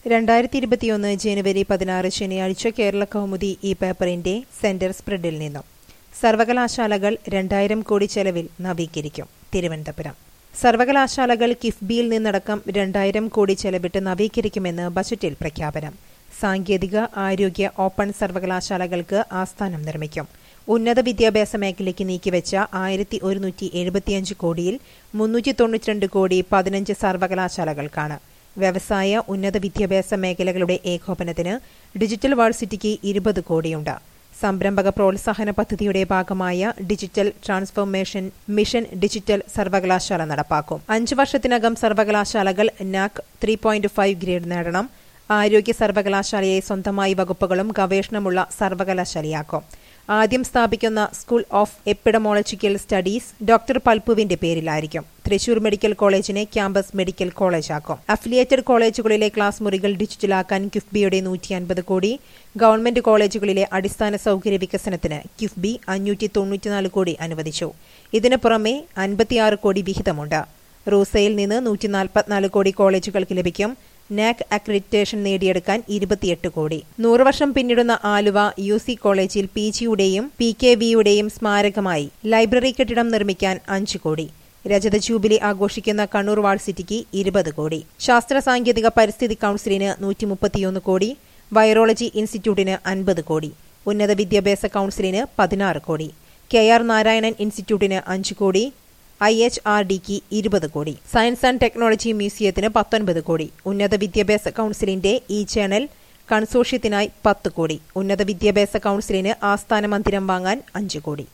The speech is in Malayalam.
രണ്ടായിരത്തി ഇരുപത്തിയൊന്ന് ജനുവരി പതിനാറ് ശനിയാഴ്ച കേരള കൗമുദി ഈ പേപ്പറിന്റെ സെന്റർ സ്പ്രെഡിൽ നിന്നും സർവകലാശാലകൾ രണ്ടായിരം കോടി ചെലവിൽ നവീകരിക്കും തിരുവനന്തപുരം സർവകലാശാലകൾ കിഫ്ബിയിൽ നിന്നടക്കം രണ്ടായിരം കോടി ചെലവിട്ട് നവീകരിക്കുമെന്ന് ബജറ്റിൽ പ്രഖ്യാപനം സാങ്കേതിക ആരോഗ്യ ഓപ്പൺ സർവകലാശാലകൾക്ക് ആസ്ഥാനം നിർമ്മിക്കും ഉന്നത വിദ്യാഭ്യാസ മേഖലയ്ക്ക് നീക്കിവെച്ച ആയിരത്തി ഒരുന്നൂറ്റി എഴുപത്തിയഞ്ച് കോടിയിൽ മുന്നൂറ്റി തൊണ്ണൂറ്റിരണ്ട് കോടി പതിനഞ്ച് സർവകലാശാലകൾക്കാണ് വ്യവസായ ഉന്നത വിദ്യാഭ്യാസ മേഖലകളുടെ ഏകോപനത്തിന് ഡിജിറ്റൽ വാഴ്സിറ്റിക്ക് ഇരുപത് കോടിയുണ്ട് സംരംഭക പ്രോത്സാഹന പദ്ധതിയുടെ ഭാഗമായ ഡിജിറ്റൽ ട്രാൻസ്ഫോർമേഷൻ മിഷൻ ഡിജിറ്റൽ സർവകലാശാല നടപ്പാക്കും അഞ്ചു വർഷത്തിനകം സർവകലാശാലകൾ NAAC three point five grade നേടണം ആരോഗ്യ സർവകലാശാലയെ സ്വന്തമായി വകുപ്പുകളും ഗവേഷണമുള്ള സർവകലാശാലയാക്കും ആദ്യം സ്ഥാപിക്കുന്ന school of epidemiological studies doctor പൽപുവിന്റെ പേരിലായിരിക്കും തൃശൂർ മെഡിക്കൽ കോളേജിനെ ക്യാമ്പസ് മെഡിക്കൽ കോളേജാക്കും അഫിലിയേറ്റഡ് കോളേജുകളിലെ ക്ലാസ് മുറികൾ ഡിജിറ്റലാക്കാൻ കിഫ്ബിയുടെ നൂറ്റി അൻപത് കോടി ഗവൺമെന്റ് കോളേജുകളിലെ അടിസ്ഥാന സൗകര്യ വികസനത്തിന് കിഫ്ബി അഞ്ഞൂറ്റി തൊണ്ണൂറ്റിനാല് കോടി അനുവദിച്ചു ഇതിനു പുറമെ അൻപത്തിയാറ് കോടി വിഹിതമുണ്ട് റൂസയിൽ നിന്ന് നൂറ്റി നാൽപ്പത്തിനാല് കോടി കോളേജുകൾക്ക് ലഭിക്കും നാക് അക്രഡിറ്റേഷൻ നേടിയെടുക്കാൻ ഇരുപത്തിയെട്ട് കോടി നൂറ് വർഷം പിന്നിടുന്ന ആലുവ യു സി കോളേജിൽ പി ജിയുടെയും പി കെ വിയുടെയും സ്മാരകമായി ലൈബ്രറി കെട്ടിടം നിർമ്മിക്കാൻ അഞ്ച് കോടി രജത ജൂബിലി ആഘോഷിക്കുന്ന കണ്ണൂർ വാഴ്സിറ്റിക്ക് ഇരുപത് കോടി ശാസ്ത്ര സാങ്കേതിക പരിസ്ഥിതി കൌൺസിലിന് നൂറ്റി മുപ്പത്തിയൊന്ന് കോടി വൈറോളജി ഇൻസ്റ്റിറ്റ്യൂട്ടിന് അൻപത് കോടി ഉന്നത വിദ്യാഭ്യാസ കൌൺസിലിന് പതിനാറ് കോടി കെ ആർ നാരായണൻ ഇൻസ്റ്റിറ്റ്യൂട്ടിന് അഞ്ച് കോടി ഐ എച്ച് ആർ ഡിക്ക് ഇരുപത് കോടി സയൻസ് ആൻഡ് ടെക്നോളജി മ്യൂസിയത്തിന് പത്തൊൻപത് കോടി ഉന്നത വിദ്യാഭ്യാസ കൌൺസിലിന്റെ ഇ ചാനൽ കൺസോഷ്യത്തിനായി പത്ത് കോടി ഉന്നത വിദ്യാഭ്യാസ കൌൺസിലിന് ആസ്ഥാന മന്ദിരം വാങ്ങാൻ അഞ്ച് കോടി